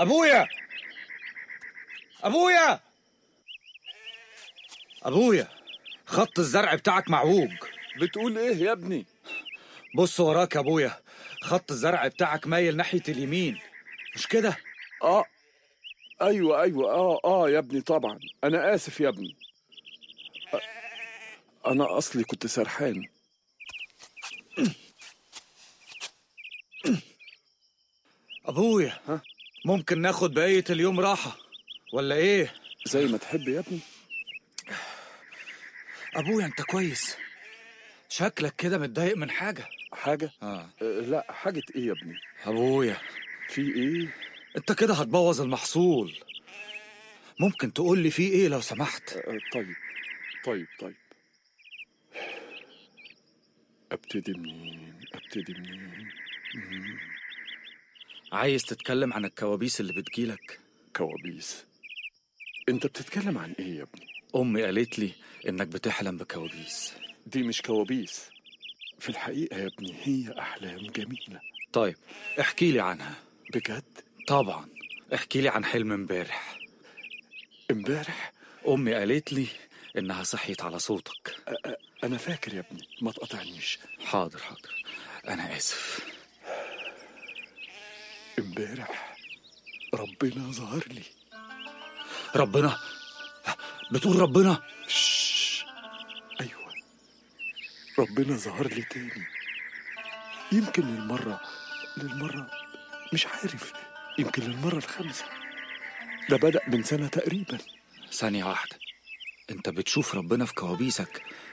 ابويا ابويا ابويا خط الزرع بتاعك معوج بتقول ايه يا ابني بص وراك يا ابويا خط الزرع بتاعك مايل ناحية اليمين مش كده اه ايوه ايوه اه اه يا ابني طبعا انا اسف يا ابني أ- انا اصلي كنت سرحان ابويا ها؟ ممكن ناخد بقية اليوم راحة ولا ايه زي ما تحب يا ابني ابويا انت كويس شكلك كده متضايق من حاجة حاجه اه أه لا حاجه ايه يا ابني ابويا في ايه انت كده هتبوظ المحصول ممكن تقول لي فيه ايه لو سمحت أه طيب طيب طيب ابتدي منين ابتدي منين مم. عايز تتكلم عن الكوابيس اللي بتجيلك كوابيس انت بتتكلم عن ايه يا ابني امي قالت لي انك بتحلم بكوابيس دي مش كوابيس في الحقيقه يا ابني هي احلام جميله طيب احكي لي عنها بجد طبعا احكي لي عن حلم امبارح امبارح امي قالت لي انها صحيت على صوتك أ- أ- انا فاكر يا ابني ما تقطعنيش حاضر حاضر انا اسف امبارح ربنا ظهر لي ربنا بتقول ربنا شش. ايوه ربنا ظهر لي تاني يمكن للمره للمره مش عارف يمكن للمره الخامسه ده بدأ من سنه تقريبا ثانية واحدة انت بتشوف ربنا في كوابيسك